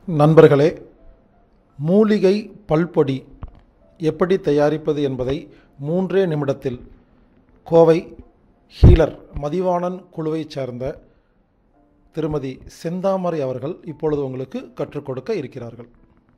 நண்பர்களே மூலிகை பல்பொடி எப்படி தயாரிப்பது என்பதை மூன்றே நிமிடத்தில் கோவை ஹீலர் மதிவாணன் குழுவைச் சேர்ந்த திருமதி செந்தாமரை அவர்கள் இப்பொழுது உங்களுக்கு கற்றுக் கொடுக்க இருக்கிறார்கள்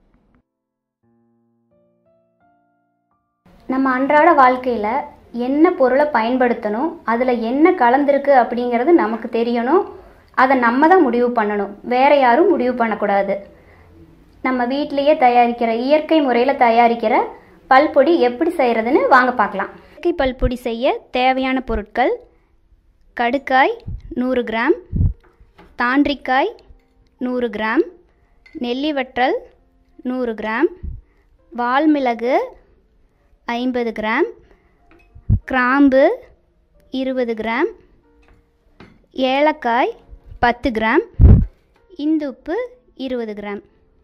நம்ம அன்றாட வாழ்க்கையில் என்ன பொருளை பயன்படுத்தணும் அதில் என்ன கலந்துருக்கு அப்படிங்கிறது நமக்கு தெரியணும் அதை நம்ம தான் முடிவு பண்ணணும் வேற யாரும் முடிவு பண்ணக்கூடாது நம்ம வீட்டிலேயே தயாரிக்கிற இயற்கை முறையில் தயாரிக்கிற பல்பொடி எப்படி செய்கிறதுன்னு வாங்க பார்க்கலாம் இயற்கை பல்பொடி செய்ய தேவையான பொருட்கள் கடுக்காய் நூறு கிராம் தாண்டிக்காய் நூறு கிராம் நெல்லி வற்றல் நூறு கிராம் வால்மிளகு ஐம்பது கிராம் கிராம்பு இருபது கிராம் ஏலக்காய் பத்து கிராம் இந்துப்பு இருபது கிராம்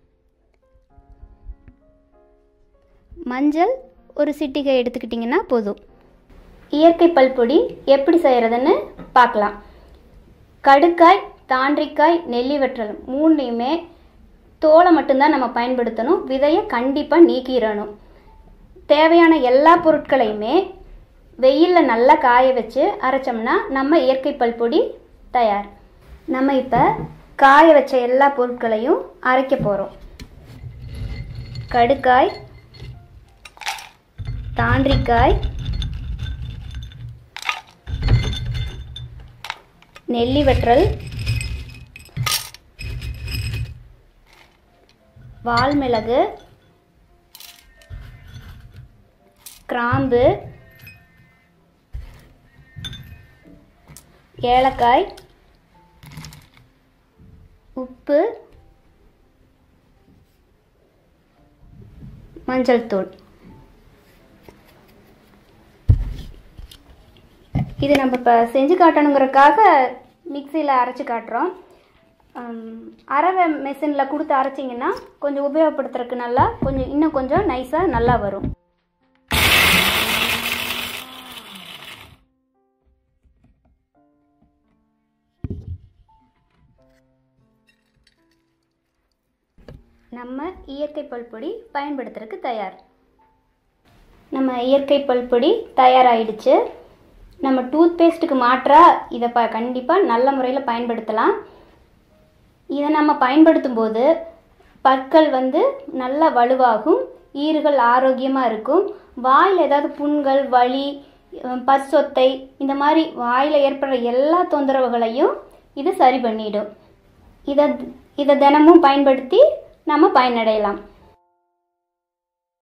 மஞ்சள் ஒரு சிட்டிகை எடுத்துக்கிட்டிங்கன்னா போதும் இயற்கை பல்பொடி எப்படி செய்கிறதுன்னு பார்க்கலாம் கடுக்காய் தாண்டிக்காய் நெல்லி வற்றல் மூணுலேயுமே தோலை மட்டும்தான் நம்ம பயன்படுத்தணும் விதையை கண்டிப்பாக நீக்கிடணும் தேவையான எல்லா பொருட்களையுமே வெயிலில் நல்லா காய வச்சு அரைச்சோம்னா நம்ம இயற்கை பல்பொடி தயார் நம்ம இப்போ காய வச்ச எல்லா பொருட்களையும் அரைக்க போகிறோம் கடுக்காய் தாண்டிக்காய் நெல்லி வற்றல் வால்மிளகு கிராம்பு ஏலக்காய் உப்பு மஞ்சள் தூள் இது நம்ம இப்போ செஞ்சு காட்டணுங்கிறதுக்காக மிக்சியில் அரைச்சி காட்டுறோம் ஹம், அரவை மெஷினில் கொடுத்து அரைச்சிங்கன்னா கொஞ்சம் உபயோகப்படுத்துறதுக்கு நல்லா கொஞ்சம் இன்னும் கொஞ்சம் நைஸாக நல்லா வரும் நம்ம இயற்கை பல்பொடி பயன்படுத்துறதுக்கு தயார் நம்ம இயற்கை பல்பொடி தயாராகிடுச்சு நம்ம டூத் பேஸ்ட்டுக்கு மாற்றாக இதை ப கண்டிப்பாக நல்ல முறையில் பயன்படுத்தலாம் இதை நம்ம பயன்படுத்தும் போது பற்கள் வந்து நல்லா வலுவாகும் ஈறுகள் ஆரோக்கியமாக இருக்கும் வாயில் ஏதாவது புண்கள் வலி அஹ் பற்சொத்தை இந்த மாதிரி வாயில் ஏற்படுற எல்லா தொந்தரவுகளையும் இது சரி பண்ணிடும் இதை இதை தினமும் பயன்படுத்தி நம்ம பயனடையலாம்